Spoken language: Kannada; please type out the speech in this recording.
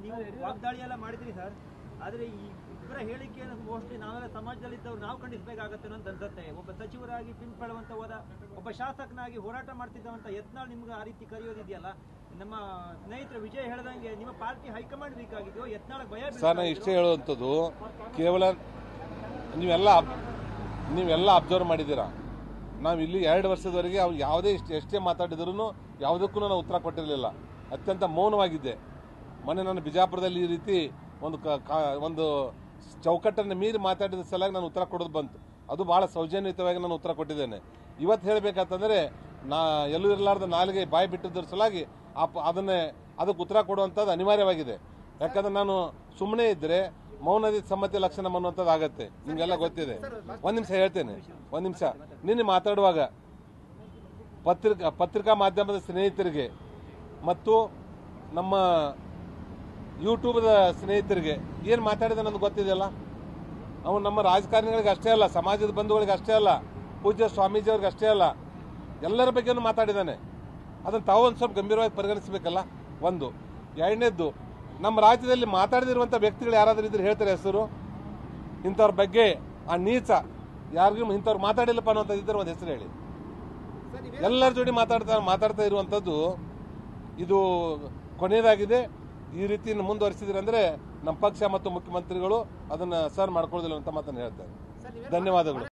ನೀವು ವಾಗ್ದಾಳಿ ಎಲ್ಲ ಮಾಡಿದ್ರಿ ಸರ್ ಆದ್ರೆ ಈ ಇಬ್ಬರ ಹೇಳಿಕೆಯನ್ನು ಮೋಸ್ಟ್ಲಿ ನಾವೆಲ್ಲ ಸಮಾಜದಲ್ಲಿದ್ದವ್ರು ನಾವು ಖಂಡಿಸಬೇಕಾಗತ್ತೆ ಅಂತ ಅನ್ಸುತ್ತೆ ಒಬ್ಬ ಸಚಿವರಾಗಿ ಪಿಂಪಳುವಂತ ಹೋದ ಒಬ್ಬ ಶಾಸಕನಾಗಿ ಹೋರಾಟ ಮಾಡ್ತಿದ್ದವಂತ ಯತ್ನಾಳ್ ನಿಮ್ಗೆ ಆ ರೀತಿ ಕರೆಯೋದಿದೆಯಲ್ಲ ನಮ್ಮ ಸ್ನೇಹಿತರು ವಿಜಯ್ ಹೇಳ್ದಂಗೆ ನಿಮ್ಮ ಪಾರ್ಟಿ ಹೈಕಮಾಂಡ್ ವೀಕ್ ಆಗಿದೆಯೋ ಯತ್ನಾಳ್ ಭಯ ಸರ್ ನಾನು ಇಷ್ಟೇ ಹೇಳುವಂಥದ್ದು ಕೇವಲ ನೀವೆಲ್ಲ ನೀವೆಲ್ಲ ಅಬ್ಸರ್ವ್ ಮಾಡಿದ್ದೀರಾ ನಾವು ಇಲ್ಲಿ ಎರಡು ವರ್ಷದವರೆಗೆ ಅವ್ರು ಯಾವುದೇ ಇಷ್ಟು ಎಷ್ಟೇ ಮಾತಾಡಿದ್ರು ಯಾವುದಕ್ಕೂ ನಾನು ಉತ್ತರ ಕೊಟ್ಟಿರಲಿಲ್ಲ ಅತ್ಯಂತ ಮೌನವಾಗಿದ್ದೆ ಮೊನ್ನೆ ನಾನು ಬಿಜಾಪುರದಲ್ಲಿ ಈ ರೀತಿ ಒಂದು ಕ- ಕಾ- ಒಂದು ಚೌಕಟ್ಟನ್ನು ಮೀರಿ ಮಾತಾಡಿದ ಸಲುವಾಗಿ ನಾನು ಉತ್ತರ ಕೊಡೋದು ಬಂತು ಅದು ಬಹಳ ಸೌಜನ್ಯಯುತವಾಗಿ ನಾನು ಉತ್ತರ ಕೊಟ್ಟಿದ್ದೇನೆ ಇವತ್ತು ಹೇಳಬೇಕಂತಂದ್ರೆ ನಾ ಎಲ್ಲೂ ಇರಲಾರ್ದ ನಾಲಿಗೆ ಬಾಯಿ ಬಿಟ್ಟಿದ್ರ ಸಲುವಾಗಿ ಆ ಪ- ಅದನ್ನೇ ಅದಕ್ಕೆ ಉತ್ತರ ಕೊಡುವಂಥದ್ದು ಅನಿವಾರ್ಯವಾಗಿದೆ ಯಾಕಂದ್ರೆ ನಾನು ಸುಮ್ಮನೆ ಇದ್ರೆ ಮೌನದಿ ಸಮ್ಮತಿ ಲಕ್ಷಣ ಅನ್ನುವಂಥದ್ದು ಆಗತ್ತೆ ನಿಮ್ಗೆಲ್ಲ ಗೊತ್ತಿದೆ ಒಂದ್ ನಿಮಿಷ ಹೇಳ್ತೇನೆ ಒಂದ್ ನಿಮಿಷ ನಿನ್ನೆ ಮಾತಾಡುವಾಗ ಪತ್ರಿಕಾ ಪತ್ರಿಕಾ ಮಾಧ್ಯಮದ ಸ್ನೇಹಿತರಿಗೆ ಮತ್ತು ನಮ್ಮ ಯೂಟ್ಯೂಬ್ದ ಸ್ನೇಹಿತರಿಗೆ ಏನು ಮಾತಾಡಿದ ನನಗೆ ಗೊತ್ತಿದೆಯಲ್ಲ ಅವನು ನಮ್ಮ ರಾಜಕಾರಣಿಗಳಿಗೆ ಅಷ್ಟೇ ಅಲ್ಲ ಸಮಾಜದ ಬಂಧುಗಳಿಗೆ ಅಷ್ಟೇ ಅಲ್ಲ ಪೂಜ್ಯ ಸ್ವಾಮೀಜಿಯವ್ರಿಗೆ ಅಷ್ಟೇ ಅಲ್ಲ ಎಲ್ಲರ ಬಗ್ಗೆನೂ ಮಾತಾಡಿದ್ದಾನೆ ಅದನ್ನು ತಾವು ಒಂದು ಸ್ವಲ್ಪ ಗಂಭೀರವಾಗಿ ಪರಿಗಣಿಸಬೇಕಲ್ಲ ಒಂದು ಎರಡನೇದ್ದು ನಮ್ಮ ರಾಜ್ಯದಲ್ಲಿ ಮಾತಾಡದಿರುವಂಥ ವ್ಯಕ್ತಿಗಳು ಯಾರಾದರೂ ಇದ್ರೆ ಹೇಳ್ತಾರೆ ಹೆಸರು ಇಂಥವ್ರ ಬಗ್ಗೆ ಆ ನೀಚ ಯಾರಿಗೂ ಇಂಥವ್ರು ಮಾತಾಡಿಲ್ಲಪ್ಪ ಅನ್ನೋಂಥದ್ದು ಇದ್ರೆ ಒಂದು ಹೆಸರು ಹೇಳಿ ಎಲ್ಲರ ಜೋಡಿ ಮಾತಾಡ್ತಾ ಮಾತಾಡ್ತಾ ಇರುವಂಥದ್ದು ಇದು ಕೊನೆಯದಾಗಿದೆ ಈ ರೀತಿ ಇನ್ನು ಮುಂದುವರಿಸಿದ್ರೆ ಅಂದ್ರೆ ನಮ್ಮ ಪಕ್ಷ ಮತ್ತು ಮುಖ್ಯಮಂತ್ರಿಗಳು ಅದನ್ನ ಸರ್ ಮಾಡ್ಕೊಳ್ಳೋದಿಲ್ಲ ಅಂತ ಮಾತನ್ನು ಹೇಳ್ತಾರೆ ಧನ್ಯವಾದಗಳು